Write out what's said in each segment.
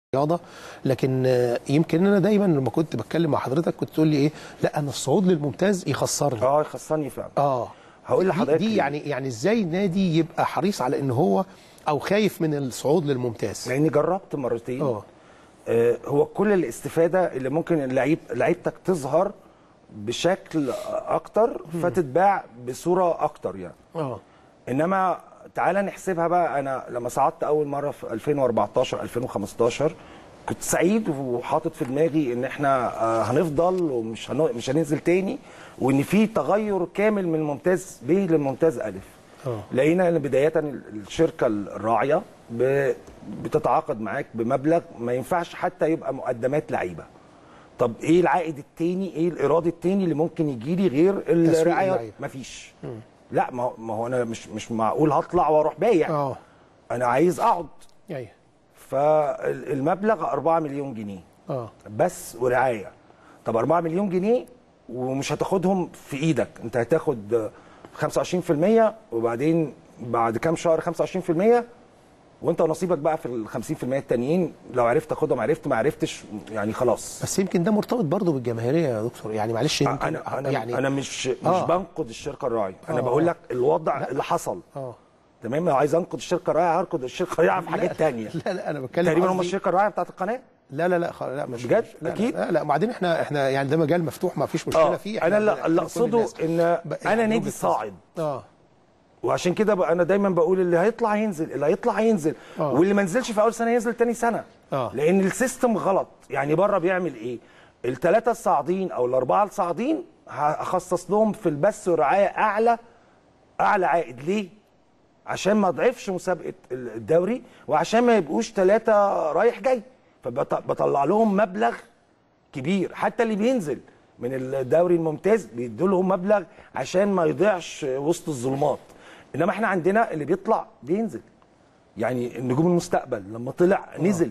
الرياضه لكن آه، يمكن انا دايما لما كنت بتكلم مع حضرتك كنت تقول لي ايه لا انا الصعود للممتاز يخسرني اه يخسرني فعلا اه هقول دي- لحضرتك دي ليه. يعني يعني ازاي النادي يبقى حريص على ان هو او خايف من الصعود للممتاز لاني جربت مرتين اه آه، هو كل الاستفاده اللي ممكن اللعيب لعيبتك تظهر بشكل اكتر فتتباع بصوره اكتر يعني اه انما تعالى نحسبها بقى انا لما صعدت اول مره في 2014 2015 كنت سعيد وحاطط في دماغي ان احنا آه، هنفضل ومش هن... مش هننزل تاني وان في تغير كامل من ممتاز ب للممتاز الف اه لقينا ان بدايه الشركه الراعيه ب- بتتعاقد معاك بمبلغ ما ينفعش حتى يبقى مقدمات لعيبه طب ايه العائد التاني ايه الايراد التاني اللي ممكن يجي لي غير الرعايه اللعيبة. مفيش لا ما هو- ما هو انا مش مش معقول هطلع واروح بايع اه انا عايز اقعد ايوه فالمبلغ 4 مليون جنيه اه بس ورعايه طب 4 مليون جنيه ومش هتاخدهم في ايدك انت هتاخد 25% وبعدين بعد كام شهر 25% وانت ونصيبك بقى في ال 50% التانيين لو عرفت تاخدهم عرفت ما عرفتش يعني خلاص بس يمكن ده مرتبط برضه بالجماهيريه يا دكتور يعني معلش يمكن انا انا يعني انا مش مش آه. بنقد الشركه الراعيه انا آه. بقول لك الوضع اللي حصل اه تمام لو عايز انقد الشركه الراعيه هرقد الشركه الراعيه في حاجات تانية لا لا انا بتكلم تقريبا هم قصدي- الشركه الراعيه بتاعت القناه لا لا لا خ- لا مش بجد؟ لا أكيد؟ لا لا وبعدين احنا احنا يعني ده مجال مفتوح ما فيش مشكله اه فيه انا إحنا اللي- بنحترم اللي كل اقصده الناس. ان ب- انا يعني نادي وجهة نظر. صاعد اه وعشان كده بقى انا دايما بقول اللي هيطلع ينزل اللي هيطلع ينزل آه. واللي ما نزلش في اول سنه ينزل تاني سنه آه. لان السيستم غلط يعني بره بيعمل ايه الثلاثه الصاعدين او الاربعه الصاعدين هخصص لهم في البث والرعايه اعلى اعلى عائد ليه عشان ما اضعفش مسابقه الدوري وعشان ما يبقوش ثلاثه رايح جاي فبطلع لهم مبلغ كبير حتى اللي بينزل من الدوري الممتاز بيدوا لهم مبلغ عشان ما يضيعش وسط الظلمات انما احنا عندنا اللي بيطلع بينزل يعني نجوم المستقبل لما طلع نزل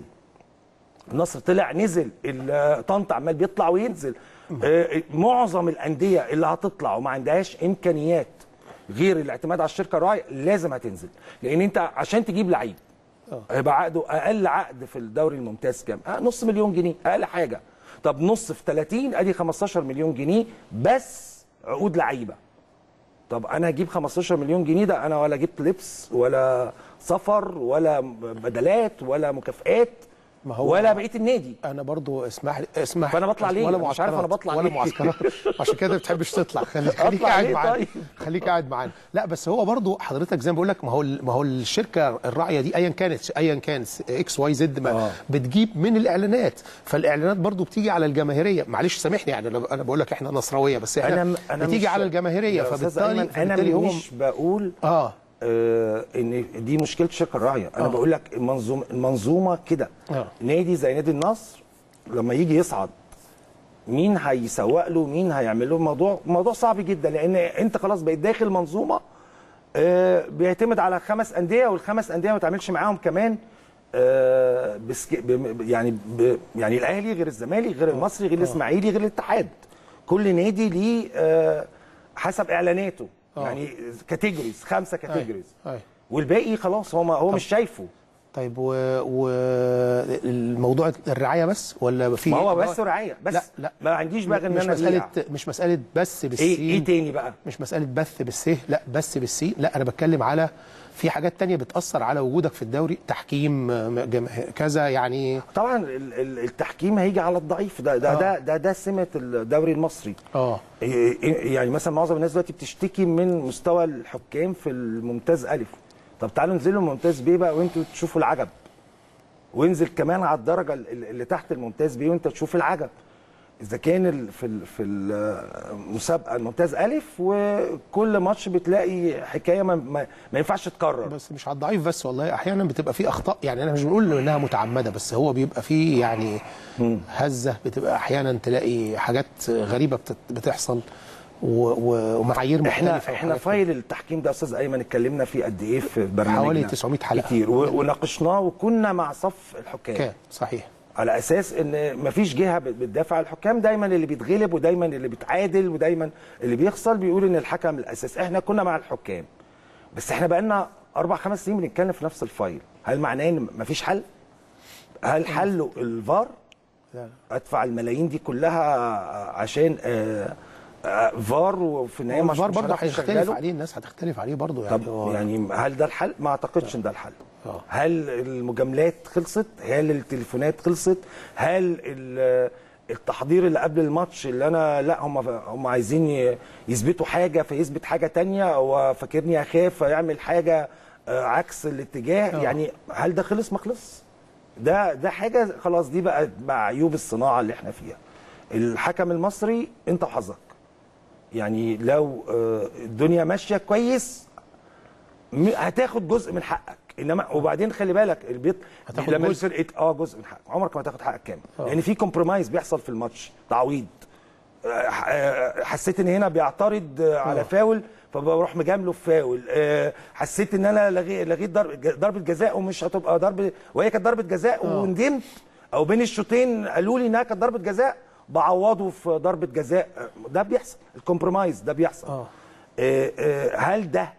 النصر طلع نزل ال- طنطا عمال بيطلع وينزل آه، معظم الانديه اللي هتطلع وما عندهاش امكانيات غير الاعتماد على الشركه الراعيه لازم هتنزل لان انت عشان تجيب لعيب هيبقى عقده اقل عقد في الدوري الممتاز كام؟ آه نص مليون جنيه اقل حاجه طب نص في 30 ادي 15 مليون جنيه بس عقود لعيبه طب انا هجيب 15 مليون جنيه ده انا ولا جبت لبس ولا سفر ولا بدلات ولا مكافئات ما هو- ولا بقيه النادي انا برضو اسمح لي اسمح فأنا بطلع ليه؟ ولا مش عارف أنا معسكرات بطلع ولا ليه؟ معسكرات عشان كده ما بتحبش تطلع خلي خليك أطلع قاعد ليه معانا طيب؟ خليك قاعد معانا لا بس هو برضو حضرتك زي ما بقول لك ما هو ما هو الشركه الراعيه دي ايا كانت ايا كان اكس واي زد ما آه. بتجيب من الاعلانات فالاعلانات برضو بتيجي على الجماهيريه معلش سامحني يعني انا انا بقول لك احنا نصراويه بس احنا انا انا بتيجي مش- على الجماهيريه يا أستاذ فبالتالي أيمن، انا فبالتالي هو مش بقول اه آه ان دي مشكله الشركه الراعيه انا آه. بقول لك المنظومه المنظومه كده آه. نادي زي نادي النصر لما يجي يصعد مين هيسوق له مين هيعمل له الموضوع موضوع صعب جدا لان انت خلاص بقيت داخل منظومه آه، بيعتمد على خمس انديه والخمس انديه ما تعملش معاهم كمان آه، بسك... ب... يعني ب... يعني الاهلي غير الزمالك غير المصري غير الاسماعيلي غير الاتحاد كل نادي ليه آه، حسب اعلاناته آه. يعني كاتيجوريز خمسه كاتيجوريز أيوة. والباقي خلاص هو ما هو مش شايفه طيب و... و... الموضوع الرعايه بس ولا في ما هو بس رعايه بس لا لا ما عنديش بقى غير ان مش انا مساله أبيع. مش مساله بس بالسين ايه ايه تاني بقى مش مساله بث بالسه لا بس بالسين لا انا بتكلم على في حاجات تانية بتأثر على وجودك في الدوري تحكيم م- جماهير كذا يعني طبعا ال- ال- التحكيم هيجي على الضعيف ده ده آه. ده ده, ده سمه الدوري المصري اه إيه- إيه- يعني مثلا معظم الناس دلوقتي بتشتكي من مستوى الحكام في الممتاز الف طب تعالوا انزلوا الممتاز بيه بقى وانتوا تشوفوا العجب وانزل كمان على الدرجه ال- اللي تحت الممتاز بيه وانت تشوف العجب اذا كان ال- في ال- في المسابقه الممتاز الف وكل ماتش بتلاقي حكايه ما, ما, ما ينفعش تكرر بس مش على الضعيف بس والله احيانا بتبقى في اخطاء يعني انا مش بنقول انها متعمده بس هو بيبقى في يعني هزه بتبقى احيانا تلاقي حاجات غريبه بتت- بتحصل و- و- ومعايير احنا مختلفه احنا وحاجات فايل التحكيم ده يا استاذ ايمن اتكلمنا فيه قد ايه في برنامجنا حوالي 900 حلقة. كتير و- وناقشناه وكنا مع صف الحكام كان صحيح على اساس ان مفيش جهه بت- بتدافع عن الحكام دايما اللي بيتغلب ودايما اللي بيتعادل ودايما اللي بيخسر بيقول ان الحكم الاساس احنا كنا مع الحكام بس احنا بقالنا اربع خمس سنين بنتكلم في نفس الفايل هل معناه ان مفيش حل هل حله الفار لا لا. ادفع الملايين دي كلها عشان آه، آه، فار وفي النهايه مش الفار مش برضه هعرف هيختلف أشغله؟ عليه الناس هتختلف عليه برضه يعني طب هو- يعني هل ده الحل؟ ما اعتقدش ان ده الحل. آه. هل المجاملات خلصت؟ هل التليفونات خلصت؟ هل ال- التحضير اللي قبل الماتش اللي انا لا هم هم عايزين ي- يثبتوا حاجه فيثبت حاجه تانية هو فاكرني اخاف فيعمل حاجه آه، عكس الاتجاه آه. يعني هل ده خلص ما خلص؟ ده ده حاجه خلاص دي بقى مع عيوب الصناعه اللي احنا فيها. الحكم المصري انت وحظك. يعني لو آه، الدنيا ماشيه كويس م- هتاخد جزء من حقك انما وبعدين خلي بالك البيت هتاخد لما جزء. الفرقه اه جزء من حقك عمرك ما هتاخد حقك كامل آه. لان في كومبرومايز بيحصل في الماتش تعويض آه، ح- آه، حسيت ان هنا بيعترض آه، على آه. فاول فبروح مجامله في فاول آه، حسيت ان انا لغي- لغيت ضرب- ج- ضربه جزاء ومش هتبقى ضربه وهي كانت ضربه جزاء آه. وندمت او بين الشوطين قالوا لي انها كانت ضربه جزاء بعوضه في ضربه جزاء آه، ده بيحصل الكومبرومايز ده بيحصل آه. آه، آه، هل ده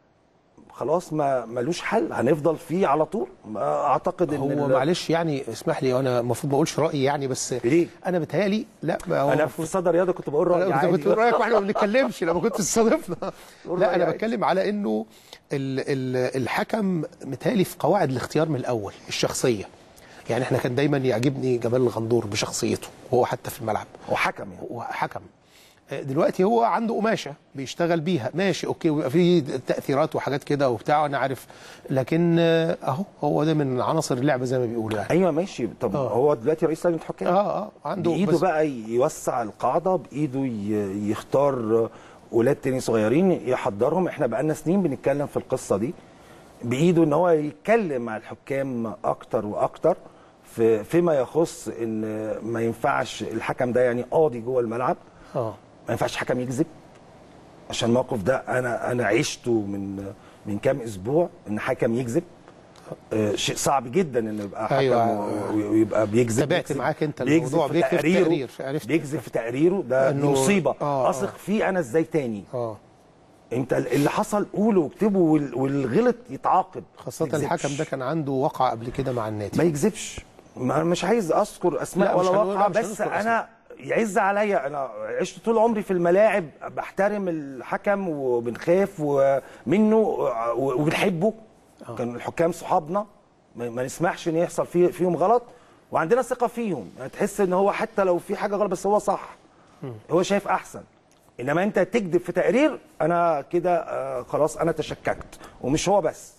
خلاص ما ملوش حل هنفضل فيه على طول ما اعتقد ان هو ال- معلش يعني اسمح لي وانا المفروض ما اقولش رايي يعني بس ليه؟ انا بتهيألي لا ما هو انا المفروض- في صدر رياضه كنت بقول رايي لا عادي كنت بتقول رايك واحنا ما بنتكلمش لما كنت تستضيفنا قول لا رأيي انا عادي. بتكلم على انه ال ال الحكم متهيألي في قواعد الاختيار من الاول الشخصيه يعني احنا كان دايما يعجبني جمال الغندور بشخصيته وهو حتى في الملعب وحكم يعني وحكم دلوقتي هو عنده قماشه بيشتغل بيها ماشي اوكي ويبقى في تاثيرات وحاجات كده وبتاع انا عارف لكن آه، اهو هو ده من عناصر اللعبه زي ما بيقولوا يعني ايوه ماشي طب آه. هو دلوقتي رئيس لجنه الحكام اه اه عنده بايده بس- بقى يوسع القاعده بايده ي- يختار ولاد تاني صغيرين يحضرهم احنا بقالنا سنين بنتكلم في القصه دي بايده ان هو يتكلم مع الحكام اكتر واكتر في فيما يخص ان ما ينفعش الحكم ده يعني قاضي جوه الملعب اه ما ينفعش حكم يكذب عشان الموقف ده انا انا عشته من من كام اسبوع ان حكم يكذب آه، شيء صعب جدا ان يبقى حكم أيوة. و- ويبقى بيكذب تابعت بيكذب- معاك أنت بيكذب الموضوع، في بيكذب في تقريره تقرير، عرفت. بيكذب في تقريره ده دي إنه- مصيبه آه، اثق آه. فيه انا ازاي تاني اه انت اللي حصل قوله واكتبه وال- والغلط يتعاقب خاصة ما يكذبش. الحكم ده كان عنده وقعة قبل كده مع ما النادي يكذبش ما مش عايز اذكر اسماء لا، مش ولا هنقول- واقعه لا، مش بس هنذكر انا يعز عليا انا عشت طول عمري في الملاعب بحترم الحكم وبنخاف ومنه و- وبنحبه كان الحكام صحابنا ما ما نسمحش ان يحصل فيه فيهم غلط وعندنا ثقه فيهم يعني تحس ان هو حتى لو في حاجه غلط بس هو صح هو شايف احسن انما انت تكذب في تقرير انا كده آه، خلاص انا تشككت ومش هو بس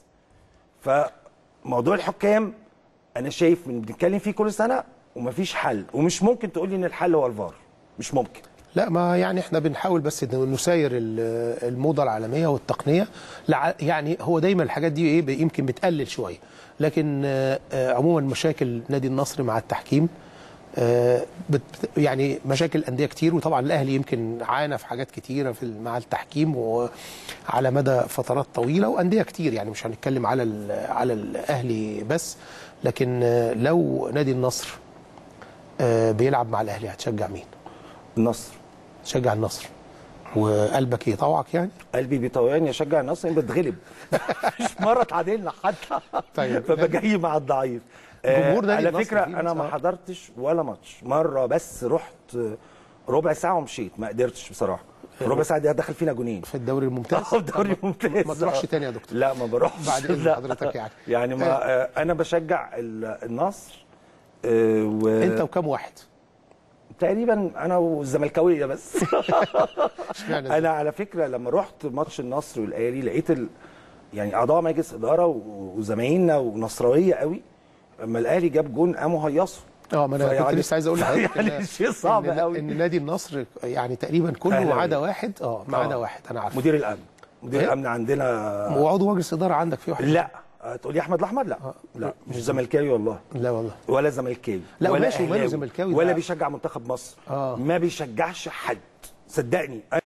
فموضوع الحكام انا شايف من بنتكلم فيه كل سنه ومفيش حل ومش ممكن تقول لي ان الحل هو الفار مش ممكن لا ما يعني احنا بنحاول بس إن نساير ال- الموضة العالمية والتقنية لع- يعني هو دايما الحاجات دي ايه ب- يمكن بتقلل شوية لكن آه، آه، عموما مشاكل نادي النصر مع التحكيم آه، بت يعني مشاكل أندية كتير وطبعا الأهلي يمكن عانى في حاجات كتيرة في ال- مع التحكيم وعلى مدى فترات طويلة وأندية كتير يعني مش هنتكلم على ال- على الأهلي بس لكن آه، لو نادي النصر آه، بيلعب مع الأهلي هتشجع مين؟ النصر تشجع النصر وقلبك يطوعك يعني قلبي بيطوعني اشجع النصر إن بتغلب مش مره اتعادلنا حتى طيب. فبقى جاي مع الضعيف جمهور آه، نادي على النصر فكره فيه انا ما مساعدة. حضرتش ولا ماتش مره بس رحت ربع ساعه ومشيت ما قدرتش بصراحه في ربع ساعه دي دخل فينا جونين في الدوري الممتاز اه الدوري ممتاز ما تروحش تاني يا دكتور لا ما بروحش بعد إذن لا. حضرتك يعني. يعني ما آه، انا بشجع ال- النصر آه، و... انت وكم واحد تقريبا انا والزملكاويه بس اشمعنى دي؟ انا على فكره لما رحت ماتش النصر والاهلي لقيت ال... يعني اعضاء مجلس اداره و- وزمايلنا ونصراويه قوي اما الاهلي جاب جون قاموا هيصوا اه ما انا كنت فيعني- لسه عايز اقول لحضرتك يعني شيء صعب إن, قوي. ان نادي النصر يعني تقريبا كله أهلاوي. ما عدا واحد اه ما عدا آه. واحد انا عارف مدير الامن مدير إيه؟ الامن عندنا وعضو مجلس اداره عندك في واحد لا تقول لي احمد الاحمر لا لا مش زملكاوي والله لا والله ولا زملكاوي لا، ولا ماشي، وماله أهلاوي، زملكاوي ولا ده؟ بيشجع منتخب مصر آه. ما بيشجعش حد صدقني